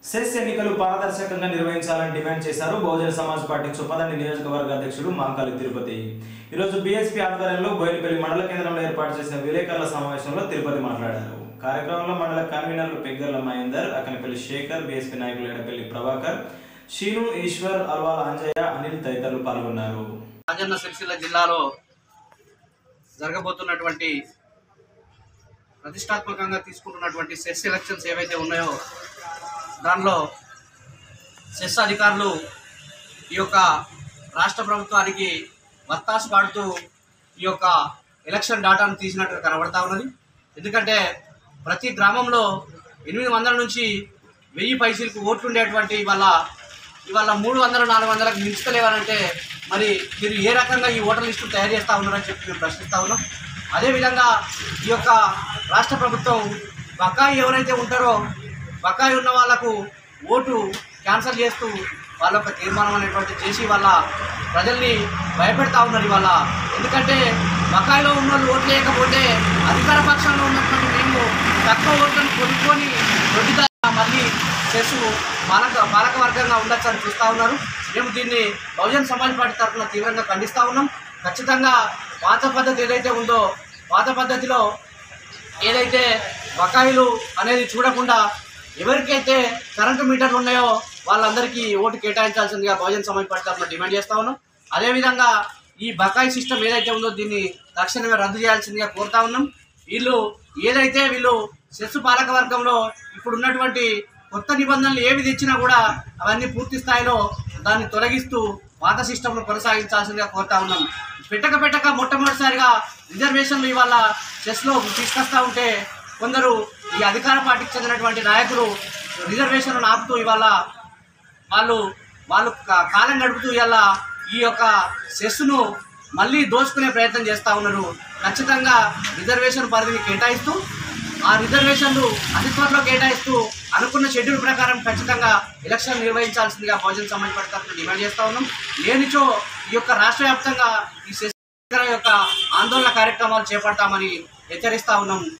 cess ఎన్నికలు పారదర్శకంగా నిర్వహించాలని డిమాండ్ చేశారు బహుజన సమాజ్ పార్టీ చొప్పదండి నియోజకవర్గ అధ్యక్షుడు మాంకాలి తిరుపతి ఈరోజు బీఎస్పీ ఆధ్వర్యంలో బోయినపల్లి మండల కేంద్రంలో ఏర్పాటు చేసిన విలేకరుల సమావేశంలో తిరుపతి మాట్లాడారు కార్యక్రమంలో మండల కన్వీనర్లు పెగ్గర్ల మహేందర్ అక్కనపల్లి శేఖర్ బీఎస్పీ నాయకులు ఎడపల్లి ప్రభాకర్ శీను ఈశ్వర్ అల్వాల అంజయ్య అనిల్ తదితరులు పాల్గొన్నారు రాజన్న సిరిసిల్ల జిల్లాలో జరగబోతున్నటువంటి ప్రతిష్టాత్మకంగా తీసుకుంటున్నటువంటి సెస్ ఎలక్షన్స్ ఏవైతే ఉన్నాయో దానిలో సెస్ అధికారులు ఈ యొక్క రాష్ట్ర ప్రభుత్వానికి వత్తాసు పాడుతూ ఈ యొక్క ఎలక్షన్ డాటాను తీసినట్టు కనబడతా ఉన్నది ఎందుకంటే ప్రతి గ్రామంలో ఎనిమిది వందల నుంచి వెయ్యి పైసలకు ఓట్లు ఉండేటువంటి ఇవాళ ఇవాళ మూడు వందలు నాలుగు వందలకు మించుతలేవనంటే మరి మీరు ఏ రకంగా ఈ ఓటర్ లిస్టు తయారు చేస్తూ ఉన్నారని చెప్పి మేము ప్రశ్నిస్తూ ఉన్నాం అదేవిధంగా ఈ యొక్క రాష్ట్ర ప్రభుత్వం బకాయి ఎవరైతే ఉంటారో బకాయి ఉన్న వాళ్ళకు ఓటు క్యాన్సల్ చేస్తూ వాళ్ళ యొక్క తీర్మానం అనేటువంటి చేసి వాళ్ళ ప్రజల్ని భయపెడతా ఉన్నారు ఇవాళ ఎందుకంటే బకాయిలో ఉన్న వాళ్ళు ఓట్లు లేకపోతే అధికార పక్షంలో ఉన్నటువంటి మేము తక్కువ ఓట్లను కొనుక్కొని దొడ్డిదా మళ్ళీ చేసు పాలక పాలక వర్గంగా ఉండొచ్చు అని చూస్తూ ఉన్నారు మేము దీన్ని బహుజన్ సమాజ్ పార్టీ తరఫున తీవ్రంగా ఖండిస్తూ ఉన్నాం ఖచ్చితంగా పాత పద్ధతి ఏదైతే ఉందో పాత పద్ధతిలో ఏదైతే బకాయిలు అనేది చూడకుండా ఎవరికైతే కరెంటు మీటర్లు ఉన్నాయో వాళ్ళందరికీ ఓటు కేటాయించాల్సిందిగా బహుజన్ సమాజ్ పార్టీ తరఫున డిమాండ్ చేస్తా ఉన్నాం అదేవిధంగా ఈ బకాయి సిస్టమ్ ఏదైతే ఉందో దీన్ని తక్షణమే రద్దు చేయాల్సిందిగా కోరుతా ఉన్నాం వీళ్ళు ఏదైతే వీళ్ళు సెస్ పాలక వర్గంలో ఇప్పుడు ఉన్నటువంటి కొత్త నిబంధనలు ఏవి తెచ్చినా కూడా అవన్నీ పూర్తి స్థాయిలో దాన్ని తొలగిస్తూ పాత సిస్టమ్ను కొనసాగించాల్సిందిగా కోరుతా ఉన్నాం పెట్టక పెట్టక మొట్టమొదటిసారిగా రిజర్వేషన్లు ఇవాళ చెస్లో తీసుకొస్తా ఉంటే కొందరు ఈ అధికార పార్టీకి చెందినటువంటి నాయకులు రిజర్వేషన్లను ఆపుతూ ఇవాళ వాళ్ళు వాళ్ళు కా- కాలం గడుపుతూ ఇవాళ ఈ యొక్క సెస్ను మళ్ళీ దోచుకునే ప్రయత్నం చేస్తూ ఉన్నారు ఖచ్చితంగా రిజర్వేషన్ పరిధిని కేటాయిస్తూ ఆ రిజర్వేషన్లు అతి త్వరలో కేటాయిస్తూ అనుకున్న షెడ్యూల్ ప్రకారం ఖచ్చితంగా ఎలక్షన్ నిర్వహించాల్సిందిగా బహుజన సమాజ్ పార్టీ తరఫున డిమాండ్ చేస్తా ఉన్నాం లేనిచో ఈ యొక్క రాష్ట్ర వ్యాప్తంగా ఈ సెస్ యొక్క ఆందోళన కార్యక్రమాలు చేపడతామని హెచ్చరిస్తా ఉన్నాం